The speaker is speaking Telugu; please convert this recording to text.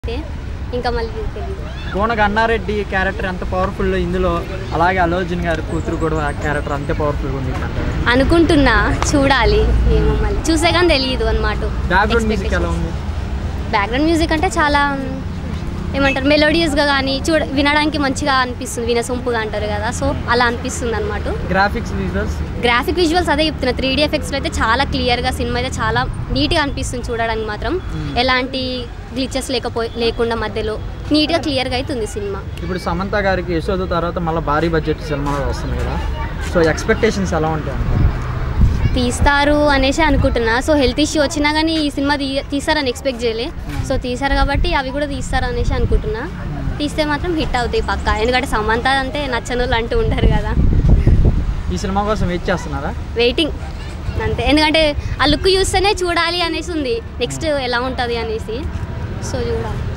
అయితే ఇంకా మళ్ళీ తెలియదు కోనక అన్నారెడ్డి క్యారెక్టర్ ఎంత పవర్ఫుల్ ఇందులో అలాగే అల్లు అర్జున్ గారి కూతురు కూడా ఆ క్యారెక్టర్ అంతే పవర్ఫుల్ ఉంది అంటారు అనుకుంటున్నా చూడాలి ఏమో మళ్ళీ చూసే కానీ తెలియదు అనమాట బ్యాక్గ్రౌండ్ మ్యూజిక్ ఎలా ఉంది బ్యాక్గ్రౌండ్ మ్యూజిక్ అంటే చాలా ఏమంటారు మెలోడియస్గా కానీ చూడ వినడానికి మంచిగా అనిపిస్తుంది వినసొంపుగా అంటారు కదా సో అలా అనిపిస్తుంది అనమాట గ్రాఫిక్స్ విజువల్స్ గ్రాఫిక్ విజువల్స్ అదే చెప్తున్నా త్రీ డీ ఎఫెక్ట్స్లో అయితే చాలా క్లియర్గా సినిమా అయితే చాలా నీట్గా అనిపిస్తుంది చూడడానికి మాత్రం ఎలాంటి గ్లిచెస్ లేకపో లేకుండా మధ్యలో నీట్గా క్లియర్గా అవుతుంది సినిమా ఇప్పుడు సమంత గారికి యశోద తర్వాత మళ్ళీ భారీ బడ్జెట్ సినిమా వస్తుంది కదా సో ఎక్స్పెక్టేషన్స్ ఎలా ఉంటాయి అంటారు తీస్తారు అనేసి అనుకుంటున్నా సో హెల్త్ ఇష్యూ వచ్చినా కానీ ఈ సినిమా తీ తీస్తారని ఎక్స్పెక్ట్ చేయలే సో తీశారు కాబట్టి అవి కూడా తీస్తారు అనేసి అనుకుంటున్నా తీస్తే మాత్రం హిట్ అవుతాయి పక్కా ఎందుకంటే సమంత అంటే నచ్చని వాళ్ళు అంటూ ఉంటారు కదా ఈ సినిమా కోసం వెయిట్ చేస్తున్నారా వెయిటింగ్ అంతే ఎందుకంటే ఆ లుక్ చూస్తేనే చూడాలి అనేసి ఉంది నెక్స్ట్ ఎలా ఉంటుంది అనేసి సో చూడాలి